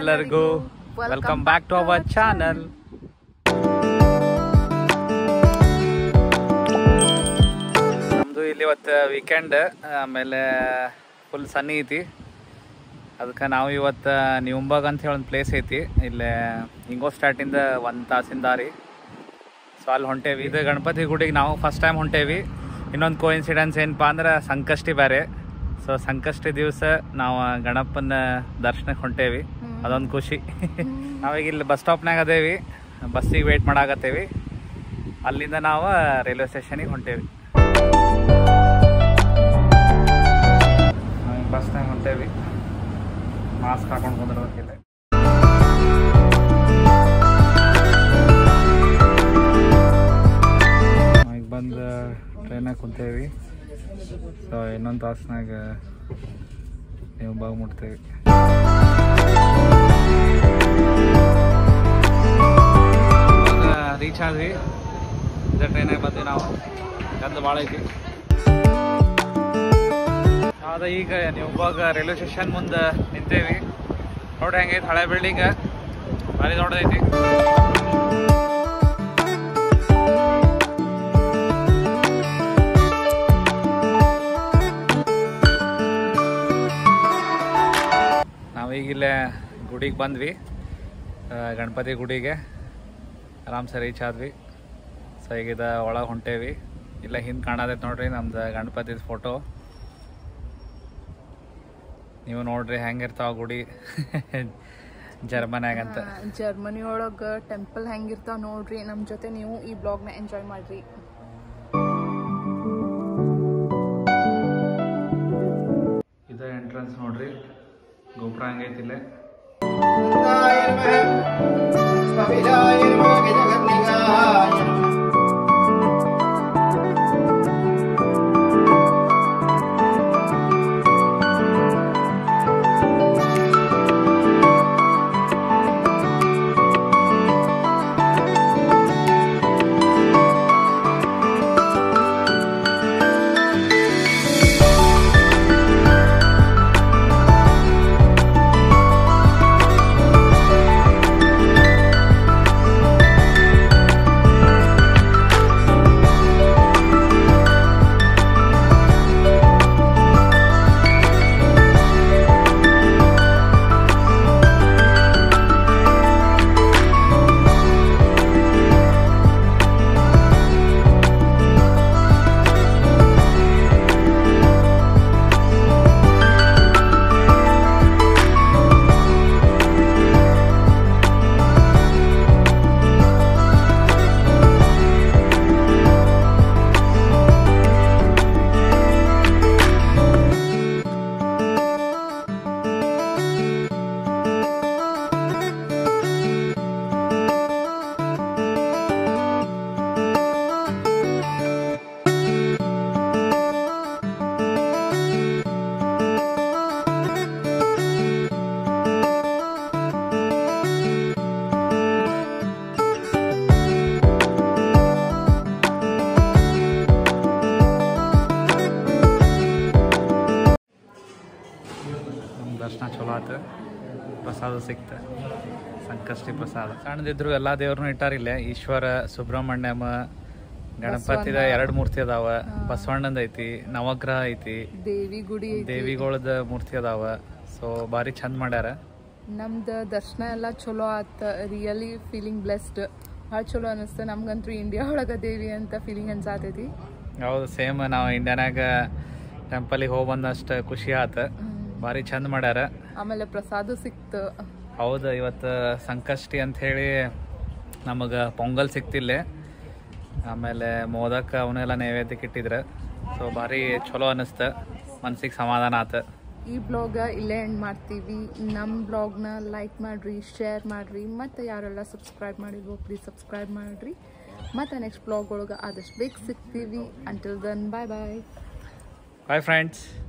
ಎಲ್ಲರಿಗೂ welcome back to our channel ನಮ್ದು ಇಲ್ಲಿ ಇವತ್ತು ವೀಕೆಂಡ್ ಆಮೇಲೆ ಫುಲ್ ಸನ್ನಿ ಐತಿ ಅದಕ್ಕೆ ನಾವು ಇವತ್ತು ನಿವಂಬಾಗ್ ಅಂತ ಹೇಳಿ ಒಂದು ಪ್ಲೇಸ್ ಐತಿ ಇಲ್ಲೇ ಇಂಗೋ ಸ್ಟಾರ್ಟಿಂದ ಒಂದು ತಾಸಿನ ದಾರಿ ಸೊ ಅಲ್ಲಿ ಹೊಂಟೇವಿ ಇದು ಗಣಪತಿ ಗುಡಿಗೆ ನಾವು ಫಸ್ಟ್ ಟೈಮ್ ಹೊಂಟೇವಿ ಇನ್ನೊಂದು ಕೋ ಇನ್ಸಿಡೆನ್ಸ್ ಏನಪ್ಪ ಅಂದ್ರೆ ಸಂಕಷ್ಟಿ ಬೇರೆ ಸೊ ಸಂಕಷ್ಟಿ ದಿವಸ ನಾವು ಗಣಪನ ದರ್ಶನಕ್ಕೆ ಹೊಂಟೇವಿ ಅದೊಂದು ಖುಷಿ ನಾವೀಗ ಇಲ್ಲಿ ಬಸ್ ಸ್ಟಾಪ್ನಾಗ ಅದೇವಿ ಬಸ್ಸಿಗೆ ವೇಟ್ ಮಾಡಾಕತ್ತೇವಿ ಅಲ್ಲಿಂದ ನಾವು ರೈಲ್ವೆ ಸ್ಟೇಷನಿಗೆ ಹೊಂಟೇವಿ ಬಸ್ನಾಗ ಹೊಂಟೇವಿ ಮಾಸ್ಕ್ ಹಾಕೊಂಡು ಕುಂದಿರ್ಬೇಕಿಲ್ಲ ಈಗ ಬಂದು ಟ್ರೈನಾಗ ಕುಂತೇವಿ ಸೊ ಇನ್ನೊಂದು ತಾಸ್ನಾಗ ನೀವು ಬಾಗ ಮುಟ್ತೇವಿ ರೀಚ್ ಆದ್ವಿ ಇದೇ ಟ್ರೈನಾಗ ಬಂದ್ವಿ ನಾವು ಗಂದು ಭಾಳ ಐತಿ ಅದ ಈಗ ನೀವು ಇವಾಗ ರೈಲ್ವೆ ಸ್ಟೇಷನ್ ಮುಂದೆ ನಿಂತೇವಿ ನೋಡ್ರಿ ಹೆಂಗೈತಿ ಹಳೆ ಬಿಲ್ಡಿಂಗ್ ಭಾರಿ ದೊಡ್ಡದೈತಿ ನಾವೀಗ ಇಲ್ಲೇ ಗುಡಿಗೆ ಬಂದ್ವಿ ಆ, ಗಣಪತಿ ಗುಡಿಗೆ ಆರಾಮ್ಸೆ ರೀಚ್ ಆದ್ವಿ ಸೊ ಈಗ ಇದು ಒಳಗೆ ಹೊಂಟೇವಿ ಇಲ್ಲ ಹಿಂದೆ ಕಾಣತೈತೆ ನೋಡ್ರಿ ನಮ್ದು ಗಣಪತಿದ ಫೋಟೋ ನೀವು ನೋಡ್ರಿ ಹೆಂಗಿರ್ತಾವ ಗುಡಿ ಜರ್ಮನ್ಯಾಗ ಅಂತ ಜರ್ಮನಿ ಒಳಗ ಟೆಂಪಲ್ ಹೆಂಗಿರ್ತಾವ ನೋಡ್ರಿ ನಮ್ ಜೊತೆ ನೀವು ಈ ಬ್ಲಾಗ್ ನ ಎಂಜಾಯ್ ಮಾಡ್ರಿ ಇದು ಎಂಟ್ರೆನ್ಸ್ ನೋಡ್ರಿ ಗೋಪುರ ಹಂಗೈತಿಲ್ಲೇ ನಮ್ಮ ದರ್ಶನ ಚಲೋ ಆತು ಪ್ರಸಾದ ಸಿಕ್ತ ಸಂಕಷ್ಟಿ ಪ್ರಸಾದ ಸಣ್ಣದಿದ್ರು ಎಲ್ಲ ದೇವ್ರನ್ನೂ ಇಟ್ಟಾರಿಲ್ಲೇ ಈಶ್ವರ ಸುಬ್ರಹ್ಮಣ್ಯಮ ಗಣಪತಿದ ಎರಡು ಮೂರ್ತಿ ಅದಾವ ಬಸವಣ್ಣಂದ ಐತಿ ನವಗ್ರಹ ಐತಿ ದೇವಿ ಗುಡಿ ಐತಿ. ದೇವಿಗಳದ ಮೂರ್ತಿ ಅದಾವ ಸೊ ಭಾರಿ ಚಂದ ಮಾಡ್ಯಾರ ನಮ್ದ ದರ್ಶನ ಎಲ್ಲ ಚಲೋ ಆತ ರಿಯಲಿ ಫೀಲಿಂಗ್ ಬ್ಲೆಸ್ಡ್ ಭಾಳ ಚಲೋ ಅನಿಸ್ತ ನಮ್ಗಂತೂ ಇಂಡಿಯಾ ಒಳಗ ದೇವಿ ಅಂತ ಫೀಲಿಂಗ್ ಅನ್ಸಾತೈತಿ ಹೌದು ಸೇಮ್ ನಾವು ಇಂಡಿಯಾನಾಗ ಟೆಂಪಲಿಗೆ ಹೋಗಿ ಬಂದಷ್ಟು ಖುಷಿ ಆತ ಭಾರಿ ಚಂದ ಮಾಡ್ಯಾರ ಆಮೇಲೆ ಪ್ರಸಾದ ಸಿಕ್ತ ಹೌದು ಇವತ್ತು ಸಂಕಷ್ಟಿ ಅಂತ ಹೇಳಿ ನಮಗೆ ಪೊಂಗಲ್ ಸಿಕ್ತಿಲ್ಲೇ ಆಮೇಲೆ ಮೋದಕ ಅವನ್ನೆಲ್ಲ ನೈವೇದ್ಯಕ್ಕೆ ಇಟ್ಟಿದ್ರು ಸೊ ಭಾರಿ ಚಲೋ ಅನ್ನಿಸ್ತ ಮನ್ಸಿಗೆ ಸಮಾಧಾನ ಆತ ಈ ಬ್ಲಾಗ ಇಲ್ಲೇ ಎಂಡ್ ಮಾಡ್ತೀವಿ ನಮ್ಮ ಬ್ಲಾಗ್ನ ಲೈಕ್ ಮಾಡ್ರಿ ಶೇರ್ ಮಾಡ್ರಿ ಮತ್ತು ಯಾರೆಲ್ಲ ಸಬ್ಸ್ಕ್ರೈಬ್ ಮಾಡಿಲ್ವೋ ಪ್ಲೀಸ್ ಸಬ್ಸ್ಕ್ರೈಬ್ ಮಾಡ್ರಿ ಮತ್ತು ನೆಕ್ಸ್ಟ್ ಬ್ಲಾಗ್ ಒಳಗೆ ಆದಷ್ಟು ಬೇಗ ಸಿಗ್ತೀವಿ until then bye bye bye friends